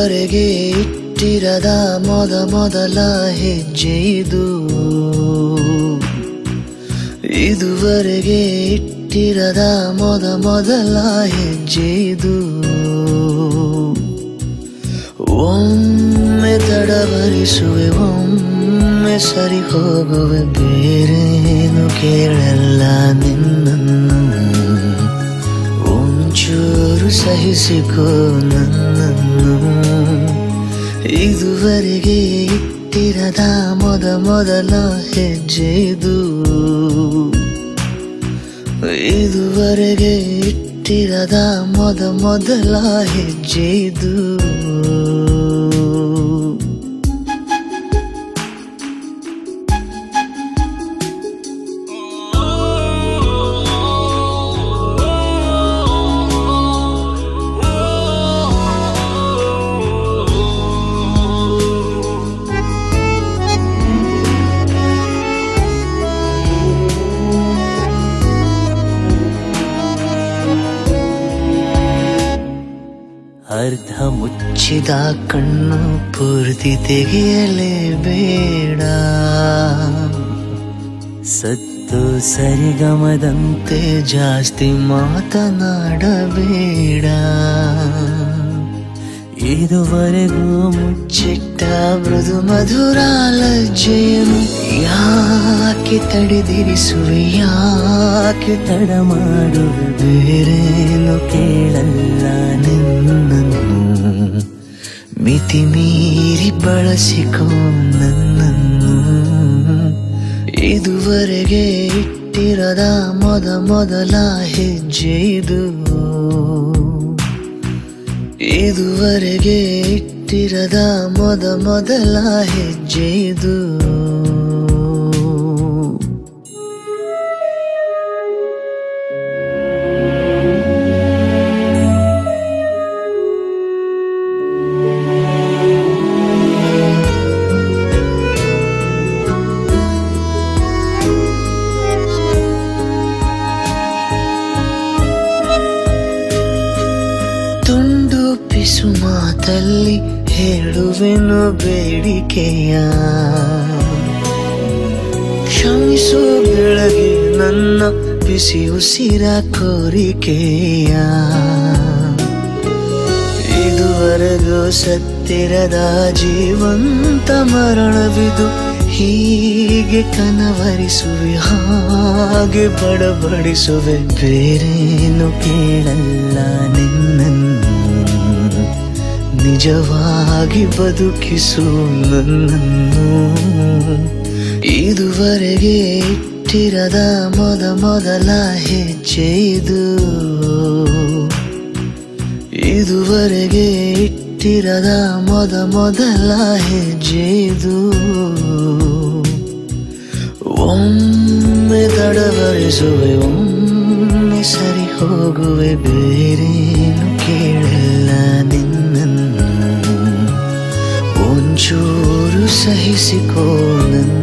ಇದುವರೆಗೆ ಇಟ್ಟಿರದ ಮೊದ ಮೊದಲ ಹೆಜ್ಜೆ ಇದು ಇದುವರೆಗೆ ಇಟ್ಟಿರದ ಮೊದ ಮೊದಲ ಹೆಜ್ಜೆ ಇದು ಒಮ್ಮೆ ತಡವರಿಸುವೆ ಒಮ್ಮೆ ಸರಿ ಹೋಗುವೆ ಬೇರೇನು ಕೇಳಲ್ಲ ನಿನ್ನನ್ನು ಒಂಚೂರು ಸಹಿಸಿಕೋ ನನ್ನನ್ನು ಇದುವರೆಗೆ ಇಟ್ಟಿರದ ಮೊದ ಮೊದಲ ಹೆಜ್ಜೆ ಇದು ಇದುವರೆಗೆ ಇಟ್ಟಿರದ ಮೊದ ಮೊದಲ ಹೆಜ್ಜೆ ಇದು ಅರ್ಧ ಮುಚ್ಚಿದ ಕಣ್ಣು ಪೂರ್ತಿ ತೆಗೆಯಲೇಬೇಡ ಸತ್ತು ಸರಿಗಮದಂತೆ ಜಾಸ್ತಿ ಮಾತನಾಡಬೇಡ ಇದುವರೆಗೂ ಮುಚ್ಚಿಟ್ಟ ಮೃದು ಮಧುರ ಲಜ್ಜೆಯನ್ನು ಯಾಕೆ ತಡೆದಿರಿಸುವೆ ಯಾಕೆ ತಡ ಮಾಡುವೆ ಬೇರೇನು ಕೇಳಲ್ಲ ನಿನ್ನನ್ನು ಮಿತಿ ಮೀರಿ ಬಳಸಿಕೋ ನನ್ನನ್ನು ಇದುವರೆಗೆ ಇಟ್ಟಿರದ ಮೊದ ಮೊದಲ ಹೆಜ್ಜೆ ಇದು ಇದುವರೆಗೆ ಇಟ್ಟಿರದ ಮೊದ ಮೊದಲ ಹೆಜ್ಜೆ ಇದು ತುಂಡು ಪಿಸು ಮಾತಲ್ಲಿ ಹೇಳುವೆನು ಬೇಡಿಕೆಯ ಕ್ಷಮಿಸು ಬೆಳಗ್ಗೆ ನನ್ನ ಬಿಸಿ ಉಸಿರ ಕೋರಿಕೆಯ ಇದುವರೆಗೂ ಸತ್ತಿರದ ಜೀವಂತ ಮರಣವಿದು ಹೀಗೆ ಕನವರಿಸುವೆ ಹಾಗೆ ಬಡಬಡಿಸುವೆ ಬೇರೇನು ಕೇಳಲ್ಲ ನಿನ್ನನ್ನು ನಿಜವಾಗಿ ಬದುಕಿಸು ನನ್ನನ್ನು ಇದುವರೆಗೆ ಇಟ್ಟಿರದ ಮೊದ ಮೊದಲ ಹೆಜ್ಜೆ ಇದು ಇದುವರೆಗೆ ಇಟ್ಟಿರದ ಮೊದ ಮೊದಲ ಹೆಜ್ಜೆ ಇದು ಒಮ್ಮೆ ತಡವರಿಸುವೆ ಒಮ್ಮೆ ಸರಿ ಹೋಗುವೆ ಬೇರೇನು ಕೇಳಲ್ಲ ನಿನ್ನನ್ನು ಒಂಚೂರು ಸಹಿಸಿಕೋ ನನ್ನ